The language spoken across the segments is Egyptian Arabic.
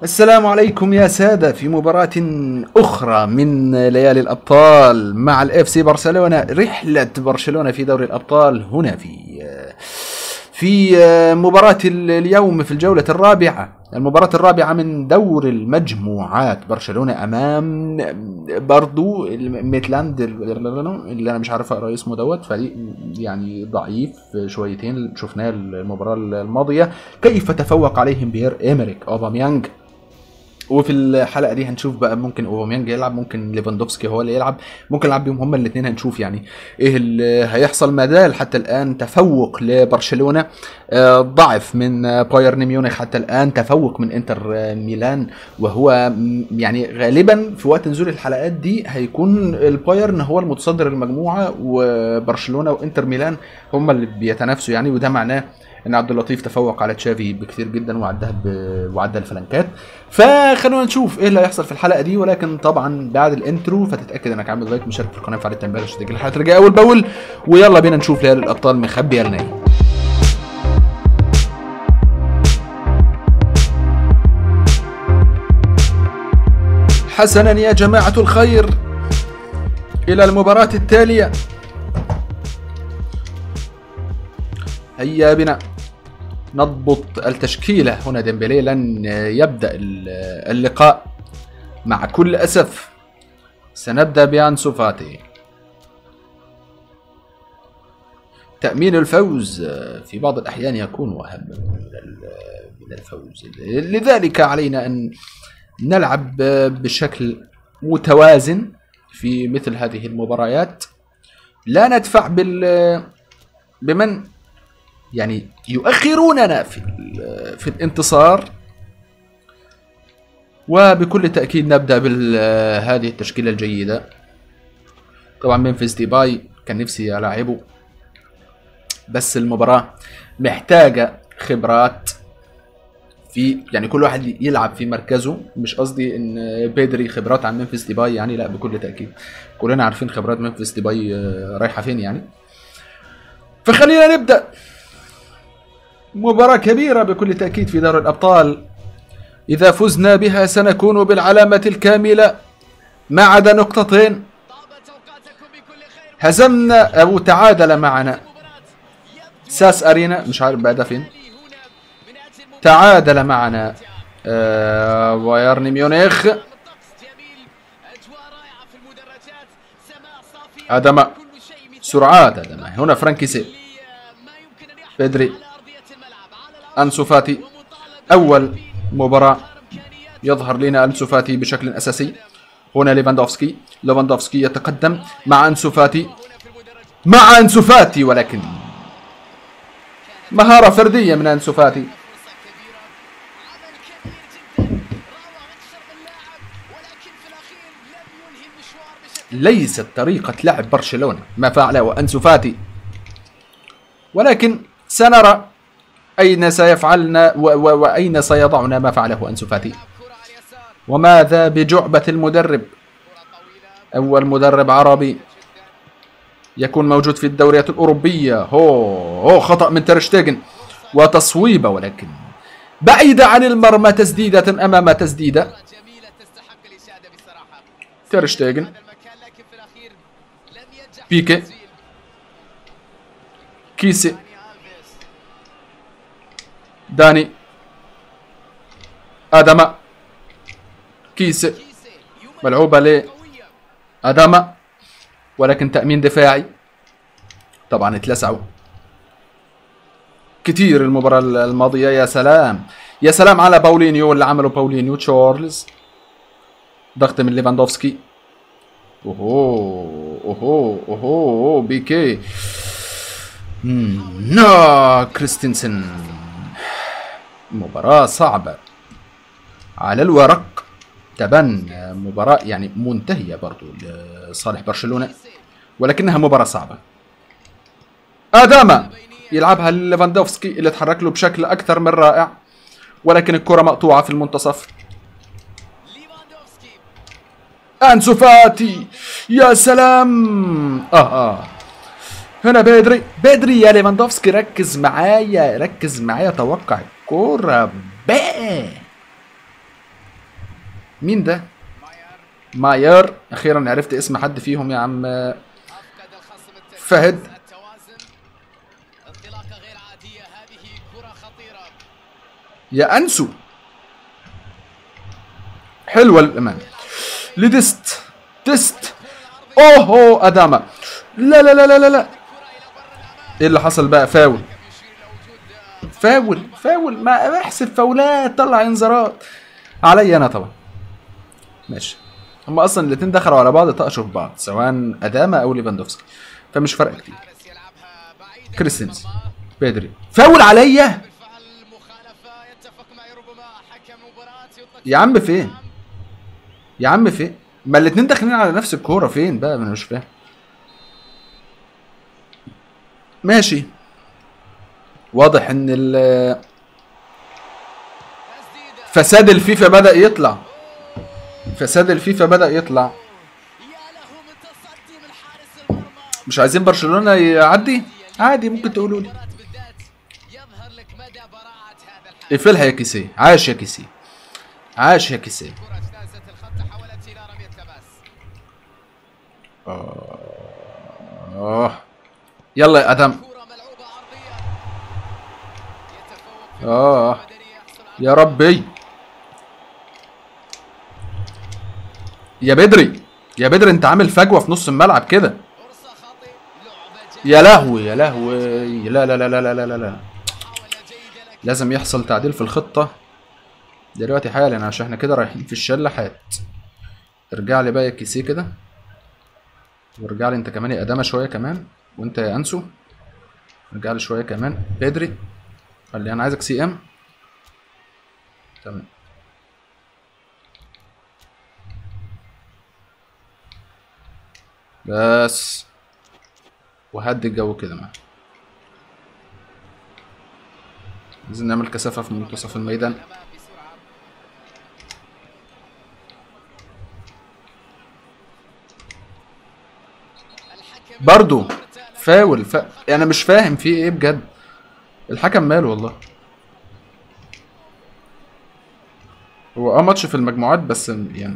السلام عليكم يا سادة في مباراة أخرى من ليالي الأبطال مع الإف سي برشلونة رحلة برشلونة في دوري الأبطال هنا في في مباراة اليوم في الجولة الرابعة المباراة الرابعة من دور المجموعات برشلونة أمام برضو ميتلاند اللي أنا مش عارف أقرأ اسمه دوت فريق يعني ضعيف شويتين شفناه المباراة الماضية كيف تفوق عليهم بير إيمريك أوباميانج وفي الحلقه دي هنشوف بقى ممكن اوباميانج يلعب ممكن ليفاندوفسكي هو اللي يلعب ممكن نلعب بيهم هما الاثنين هنشوف يعني ايه اللي هيحصل ما زال حتى الان تفوق لبرشلونه آه ضعف من بايرن ميونخ حتى الان تفوق من انتر ميلان وهو يعني غالبا في وقت نزول الحلقات دي هيكون البايرن هو المتصدر المجموعه وبرشلونه وانتر ميلان هما اللي بيتنافسوا يعني وده معناه ان عبد اللطيف تفوق على تشافي بكثير جدا وعدها ب... وعدى الفلنكات فخلونا نشوف ايه اللي هيحصل في الحلقه دي ولكن طبعا بعد الانترو فتتاكد انك عامل لايك مشارك في القناه فعل التنبيه عشان تجي الحلقات الجايه اول باول ويلا بينا نشوف ليالي الابطال مخبيه لنا ايه حسنا يا جماعه الخير الى المباراه التاليه هيا بنا نضبط التشكيلة هنا ديمبلي لن يبدأ اللقاء مع كل أسف سنبدأ بأنسو فاتي تأمين الفوز في بعض الأحيان يكون أهم من الفوز لذلك علينا أن نلعب بشكل متوازن في مثل هذه المباريات لا ندفع بال بمن يعني يؤخروننا في في الانتصار وبكل تأكيد نبدأ بهذه التشكيلة الجيدة طبعا ممفيس ديباي كان نفسي ألاعبه بس المباراة محتاجة خبرات في يعني كل واحد يلعب في مركزه مش قصدي ان بيدري خبرات عن ممفيس ديباي يعني لا بكل تأكيد كلنا عارفين خبرات ممفيس ديباي رايحة فين يعني فخلينا نبدأ مباراة كبيرة بكل تأكيد في دار الأبطال إذا فزنا بها سنكون بالعلامة الكاملة ما عدا نقطتين هزمنا أو تعادل معنا ساس أرينا مش عارف بعدها فين تعادل معنا آه بايرن ميونخ أدم سرعات أدم هنا فرانكيسي بيدري أنسو فاتي أول مباراة يظهر لنا أنسو فاتي بشكل أساسي هنا ليفاندوفسكي ليفاندوفسكي يتقدم مع أنسو فاتي مع أنسو فاتي ولكن مهارة فردية من أنسو فاتي ليست طريقة لعب برشلونة ما فعله أنسو فاتي ولكن سنرى أين سيفعلنا وأين سيضعنا ما فعله أنسو فاتي وماذا بجعبة المدرب أول مدرب عربي يكون موجود في الدوريات الأوروبية هو, هو خطأ من ترشتيجن وتصويبة ولكن بعيدة عن المرمى تسديدة أمام تسديدة ترشتيجن بيكي كيسي داني آدم كيس ملعوبة ل آدم ولكن تأمين دفاعي طبعا اتلسعوا كتير المباراة الماضية يا سلام يا سلام على باولينيو اللي عمله باولينيو تشارلز ضغط من ليفاندوفسكي اوهو اوهو اوهو بيكي نا كريستنسن مباراة صعبة على الورق تبان مباراة يعني منتهية برضو لصالح برشلونة ولكنها مباراة صعبة آداما يلعبها ليفاندوفسكي اللي اتحرك له بشكل أكثر من رائع ولكن الكرة مقطوعة في المنتصف أنسو فاتي يا سلام آه آه هنا بدري بدري يا ليفاندوفسكي ركز معايا ركز معايا توقع الكورة بقى مين ده ماير اخيرا عرفت اسم حد فيهم يا عم أفقد الخصم التسديد. فهد. التوازن انطلاقة غير عادية هذه كرة خطيرة يا انسو حلوه الامام لدست دست اوه اداما لا لا لا لا لا لا ايه اللي حصل بقى فاول فاول فاول ما احسب فاولات طلع انذارات عليا انا طبعا ماشي هم اصلا الاتنين دخلوا على بعض طقشوا في بعض سواء اداما او ليفاندوفسكي فمش فارقه كتير حارس يلعبها بعيدة كريستنس بيدري فاول عليا بالفعل مخالفة يتفق معي ربما حكم مباراة يطلق يا عم فين يا عم فين ما الاتنين داخلين على نفس الكوره فين بقى انا مش فاهم ماشي واضح ان ال- تسديدة فساد الفيفا بدا يطلع فساد الفيفا بدا يطلع يا له من تصدي من حارس المرمى مش عايزين برشلونه يعدي عادي ممكن تقولوا لي المباراة بالذات يظهر لك مدى براعة هذا الحارس اقفلها يا كيسي عاش يا كيسي عاش يا كيسي كرة اجتازت الخط تحولت إلى رمية تماس اه يلا يا ادم كرة ملعوبة عرضية يتفوق في اه المدني يحصل على يا ربي يا بدري يا بدري انت عامل فجوه في نص الملعب كده فرصة خاطئة لعبة جيدة يا لهوي يا لهوي لا لا لا لا لا لا لا, لا. محاولة جيدة لكن لازم يحصل تعديل في الخطه دلوقتي حالا عشان احنا كده رايحين في الشلاحات ارجع لي بقى يا كيسيه كده وارجع لي انت كمان يا ادامه شويه كمان وانت يا انسو ارجع لي شويه كمان بدري قال لي انا عايزك سي ام تمام بس وهدي الجو كده معاه عايزين نعمل كثافة في منتصف الميدان الأمام بسرعة الحكم برضو يختار تألق. فاول ف... انا مش فاهم في ايه بجد الحكم ماله والله هو اه ماتش في المجموعات بس يعني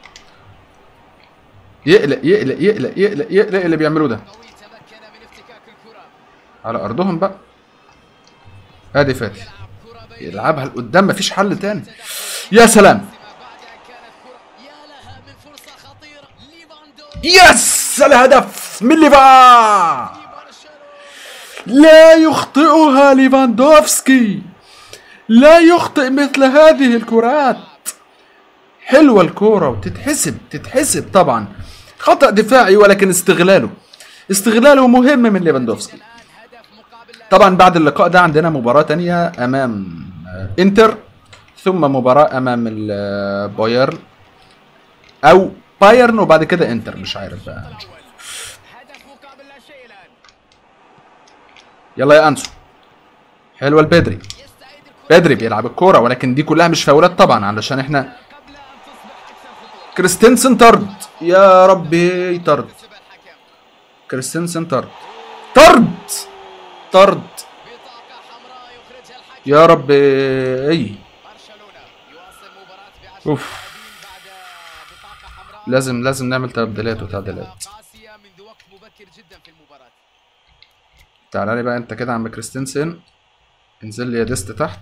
يقلق يقلق يقلق يقلق يقلق اللي بيعملوه ده قوي تمكن من افتكاك الكرة على ارضهم بقى ادي فاتي يلعب كرة بين يلعبها لقدام مفيش حل تاني يا سلام بعد أن كانت كرة يا لها من فرصة خطيرة ليفاندو يس الهدف من ليفا برشلونة لا يخطئها ليفاندوفسكي لا يخطئ مثل هذه الكرات حلوة الكورة وتتحسب تتحسب طبعا خطأ دفاعي ولكن استغلاله استغلاله مهم من ليفاندوفسكي الآن هدف مقابل لا طبعا بعد اللقاء ده عندنا مباراة تانية أمام آه، إنتر ثم مباراة أمام ال- آه، بايرن أو بايرن وبعد كده إنتر مش عارف بقى هدف مقابل لا شيء الآن يلا يا أنسو حلوة البدري يستعيد الكرة بدري بيلعب الكورة ولكن دي كلها مش فاولات طبعا علشان احنا قبل أن تصبح أكثر خطورة كريستنسن طرد يا ربي طرد حسب الحكم كريستنسن طرد طرد طرد بطاقة حمراء يخرجها الحكم يا ربي اي برشلونة يواصل مباراة بعشر اوف لاعبين بعد بطاقة حمراء لازم لازم نعمل تبديلات وتعديلات قاسية منذ وقت مبكر جدا في المباراة تعالى لي بقى انت كده عم كريستنسن انزل لي يا ديست تحت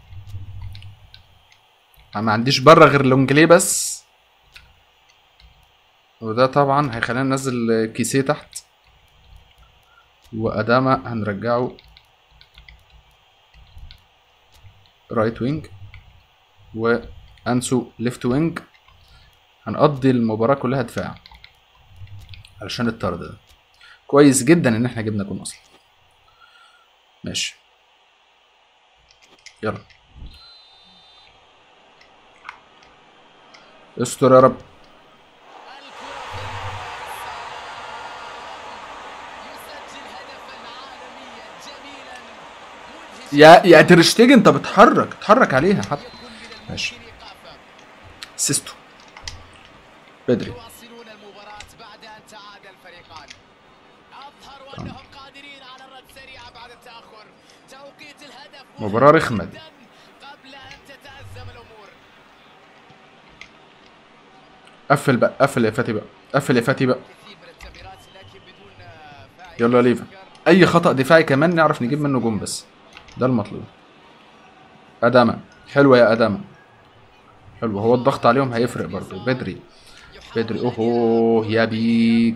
ما عنديش بره غير لونجلي بس وده طبعا هيخلينا ننزل كيسيه تحت واداما هنرجعه رايت وينج وانسو ليفت وينج هنقضي المباراة كلها دفاع علشان الطرد ده كويس جدا ان احنا جبنا جون اصلا ماشي يلا استر يا رب يسجل هدفا عالميا جميلا مدهشا يا يا ترشتيجن انت بتحرك اتحرك عليها حتى يكون من ماشي. الممكن ايقافه سيستو بدري يواصلون المباراة بعد أن تعادل الفريقان أظهروا أنهم قادرين على الرد سريعا بعد التأخر توقيت الهدف مهم مباراة رخمة دي. جداً قبل أن تتأزم الأمور قفل بقى قفل يا فاتي بقى قفل يا فاتي بقى كثير من التمريرات لكن بدون آه، فاعل يلا يا ليفا اي خطا دفاعي كمان نعرف نجيب منه جون بس ده المطلوب اداما حلوه يا اداما حلوه هو الضغط عليهم هيفرق برضه بدري بدري اوهو يا بيك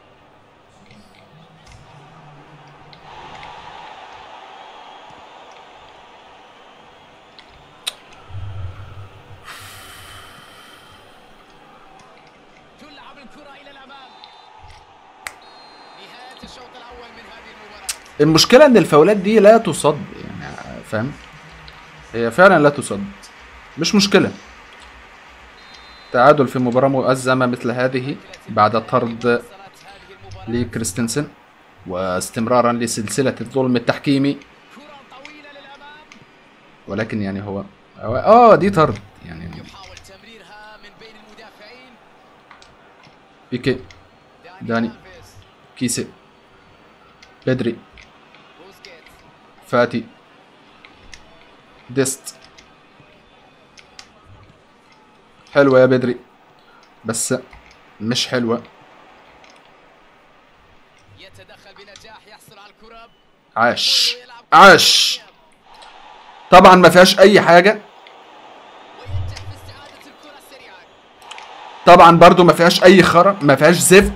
تلعب الكرة إلى الأمام نهاية الشوط الأول من هذه المباراة المشكله ان الفاولات دي لا تصد يعني فاهم هي فعلا لا تصد مش مشكله تعادل في مباراه مؤزمه مثل هذه بعد طرد وصلت هذه المباراة لكريستنسن واستمرارا لسلسله الظلم التحكيمي كرة طويلة للأمام ولكن يعني هو هو- اه دي طرد يعني يحاول تمريرها من بين المدافعين بيكي داني. ألفيس. كيسي بدري بوسكيتس فاتي ديست حلوة يا بدري بس مش حلوة يتدخل بنجاح يحصل على الكرة عاش عاش طبعا ما فيهاش اي حاجة وينجح في استعادة الكرة السريعة طبعا برضو ما فيهاش اي خرا ما فيهاش زفت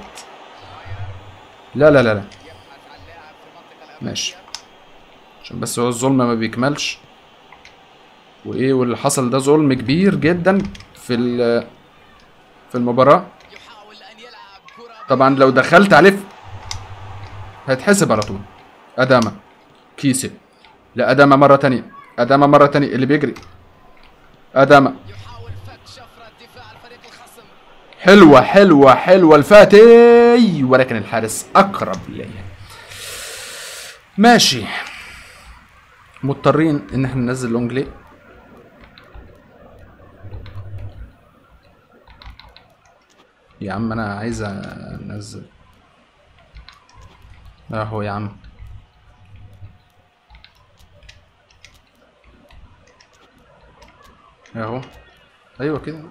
لا لا لا لا يبحث عن لاعب في المنطقة الأمامية ماشي عشان بس هو الظلم ما بيكملش وايه واللي حصل ده ظلم كبير جدا في ال- في المباراة يحاول أن يلعب كرة طبعا لو دخلت عليه في- هيتحسب على طول اداما كيسي لا اداما مرة تانية اداما مرة تانية اللي بيجري اداما يحاول فك شفرة دفاع الفريق الخصم حلوة حلوة حلوة الفاتي ولكن الحارس أقرب ليا ماشي مضطرين إن احنا ننزل لونجلي يا عم أنا عايز أنزل أهو يا عم أهو أيوة كده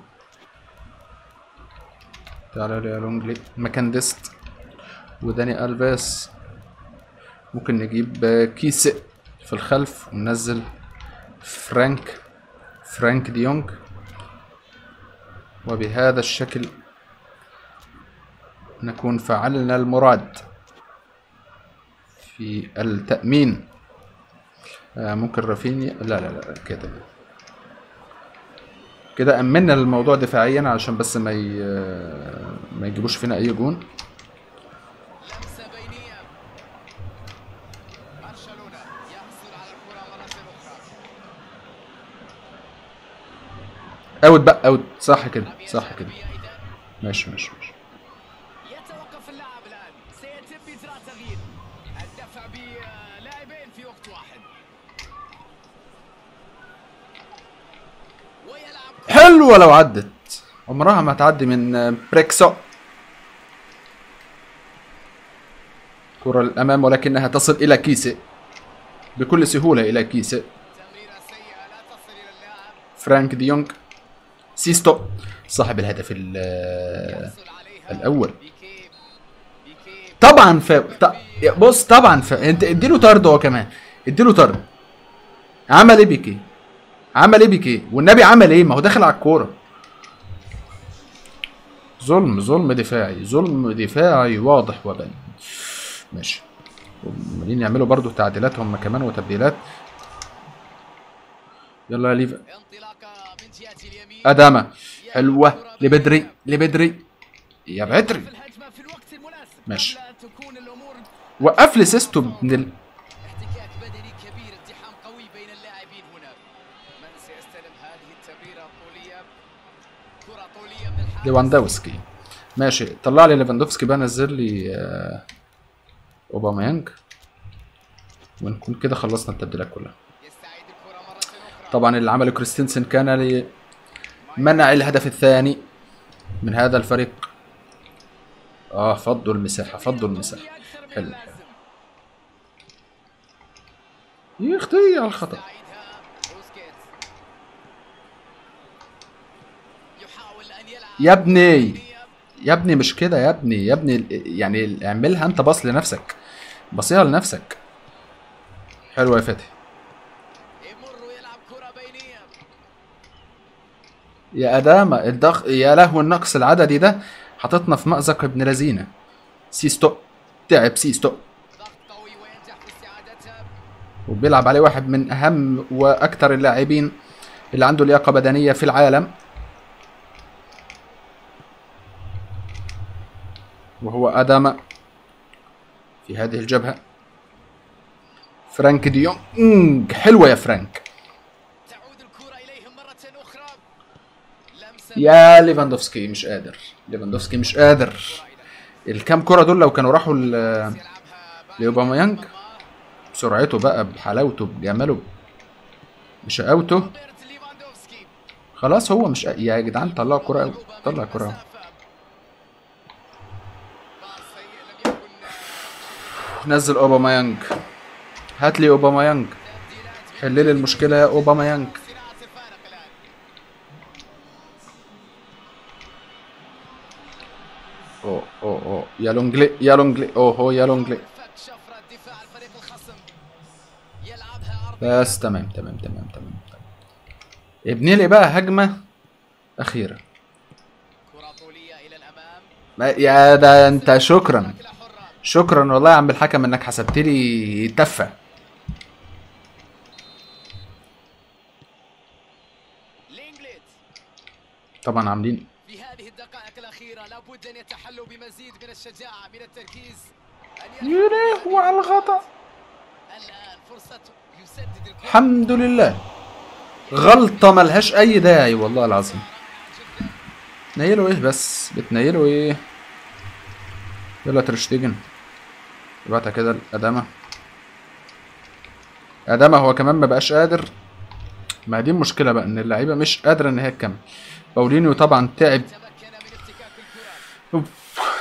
تعالى لي يا لونجلي مكان ديست وداني الفيس ممكن نجيب آه، كيس في الخلف وننزل فرانك فرانك ديونج وبهذا الشكل نكون فعلنا المراد في التأمين آه، ممكن رافينيا لا لا لا كده كده أمنا الموضوع دفاعيا عشان بس ما ي... ما يجيبوش فينا أي جون لمسة بينية برشلونة يحصل على الكرة مرة أخرى اوت بقى اوت صح كده صح كده ماشي ماشي ماشي يتوقف اللاعب الآن سيتم إجراء تغيير الدفع بلاعبين في وقت واحد ويلعب حلوة لو عدت عمرها ما تعدي من بريكسو كرة للأمام ولكنها تصل إلى كيسي بكل سهولة إلى كيسي تمريرة سيئة لا تصل إلى اللاعب فرانك ديونج سيستو صاحب الهدف ال- يحصل عليها الأول بيكي بيكي طبعا ف... ط... يا بص طبعا ف... انت اديله طرد هو كمان اديله طرد عمل ايه بيكي عمل ايه بيكي والنبي عمل ايه ما هو داخل على الكوره ظلم ظلم دفاعي ظلم دفاعي واضح وبين ماشي عمالين يعملوا برضو تعديلات هم كمان وتبديلات يلا يا ليفا انطلاقة من جهة اليمين اداما حلوه لبدري لبدري يا بدري في الهجمة في الوقت المناسب ماشي. قبل أن تكون الأمور وقف لي سيستو من ال... احتكاك بدني كبير ازدحام قوي بين اللاعبين هنا من سيستلم هذه التمريرة الطولية كرة طولية من الحارس ليفاندوفسكي ماشي طلع لي ليفاندوفسكي بقى نزل لي آه، اوباميانج ونكون كده خلصنا التبديلات كلها يستعيد الكرة مرة أخرى طبعا اللي عمله كريستنسن كان لمنع الهدف الثاني من هذا الفريق اه فضوا المساحه فضوا المساحه أكثر من حلو اللازم. يا اختي على الخطا يستعيدها بوسكيتس يحاول يحاول ان يلعب يا ابني يا ابني مش كده يا ابني يا ابني يعني اعملها انت باص لنفسك بصيها لنفسك حلوه يا فتحي يمر ويلعب كره بينيه يا أدامة الضغط يا لهو النقص العددي ده حاططنا في مأزق ابن لذينة سيستو تعب سيستو ضغط قوي وينجح في استعادتها وبيلعب عليه واحد من أهم وأكثر اللاعبين اللي عنده لياقة بدنية في العالم وهو أدامة في هذه الجبهة فرانك ديونج حلوة يا فرانك تعود الكره اليهم مره اخرى لمسه يا ليفاندوفسكي مش قادر ليفاندوفسكي مش قادر الكام كرة دول لو كانوا راحوا ل- يلعبها بعد لأوباميانج الله. بسرعته بقى بحلاوته بجماله بشقاوته روبرت ليفاندوفسكي خلاص هو مش يا جدعان طلعوا كرة أوي طلع كرة أوي. باص سيء لم يكن نزل اوباميانج هات لي اوباميانج تبديلات حل لي المشكلة يا اوباميانج صناعه الفارق الان اوه اوه اوه يا لونجلي يا لونجلي اوه هو يا لونجلي فك شفره دفاع الفريق الخصم يلعبها عرض بس تمام تمام تمام تمام تمام. ابني لي بقى هجمة أخيرة كره طوليه الى الامام ما- يا ده أنت شكرا ركله حره شكرا والله يا عم الحكم إنك حسبت لي تفة لينجليت طبعا عاملين في هذه الدقائق الأخيرة لابد أن يتحلوا بمزيد من الشجاعة من التركيز أن يا لهوي على الخطأ الآن فرصته يسدد الكرة الحمد لله غلطة ملهاش أي داعي والله العظيم جدا نيلوا إيه بس بتنيلوا إيه يلا ترشتيجن ابعتها كده لأدامة أدامة هو كمان ما بقاش قادر ما دي المشكلة بقى إن اللعيبة مش قادرة إن هي تكمل باولينيو طبعا تعب تمكن من افتكاك الكرة أوف.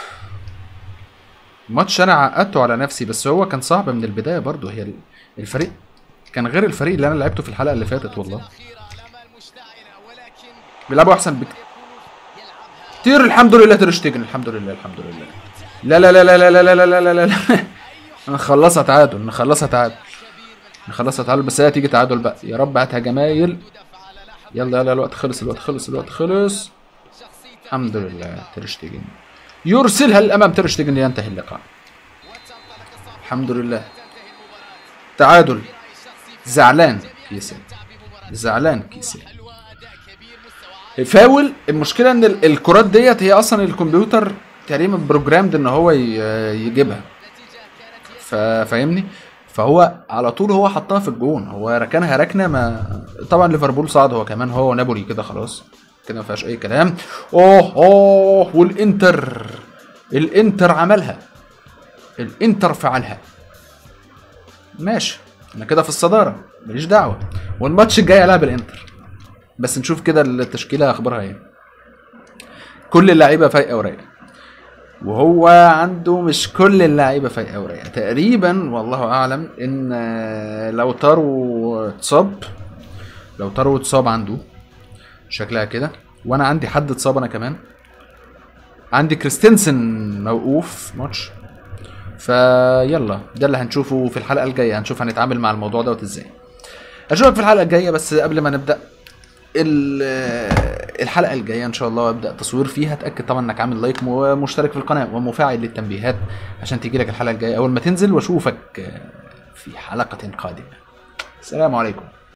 الماتش أنا عقدته على نفسي بس هو كان صعب من البداية برضه هي الفريق كان غير الفريق اللي أنا لعبته في الحلقة اللي فاتت والله الأخيرة الأمال مشتعلة ولكن بيلعبوا أحسن بك يكون يلعبها كتير الحمد لله ترشتيجن الحمد لله الحمد لله لا لا لا لا لا لا لا لا لا لا لا نخلصها تعادل نخلصها تعادل نخلصها تعادل بس هي تيجي تعادل بقى يا رب هاتها جمايل دفع على لاحق يلا يلا الوقت خلص الوقت خلص الوقت خلص شخصيته الحمد لله ترشتيجن يرسلها للامام ترشتيجن لينتهي اللقاء وتنطلق الصافرة الحمد لله تنتهي المباراة تعادل برأي الشخصي في زعلان كيسان استمتاع بمباراة زعلان كيسان حلوة أداء كبير مستوى عالي فاول المشكله ان ال- الكرات ديت هي اصلا الكمبيوتر تقريبا بروجرامد ان هو ي- يجيبها النتيجة كانت فا- فاهمني فهو على طول هو حطها في الجون هو ركنها ركنه ما طبعا ليفربول صعد هو كمان هو ونابولي كده خلاص كده ما فيهاش اي كلام اوه اوه والانتر الانتر عملها الانتر فعلها ماشي انا كده في الصداره ماليش دعوه والماتش الجاي هلعب الانتر بس نشوف كده التشكيله اخبارها ايه كل اللعيبه فايقه ورايقه وهو عنده مش كل اللعيبه فايقه ورايقه تقريبا والله اعلم ان آه، لو تارو اتصاب لو تارو اتصاب عنده شكلها كده وانا عندي حد اتصاب انا كمان عندي كريستنسن موقوف ماتش فيلا ده اللي هنشوفه في الحلقه الجايه هنشوف هنتعامل مع الموضوع دوت ازاي اشوفك في الحلقه الجايه بس قبل ما نبدا ال- الحلقه الجايه ان شاء الله ابدا تصوير فيها اتاكد طبعا انك عامل لايك ومشترك في القناه ومفعل للتنبيهات عشان تيجي لك الحلقه الجايه اول ما تنزل واشوفك في حلقه قادمه السلام عليكم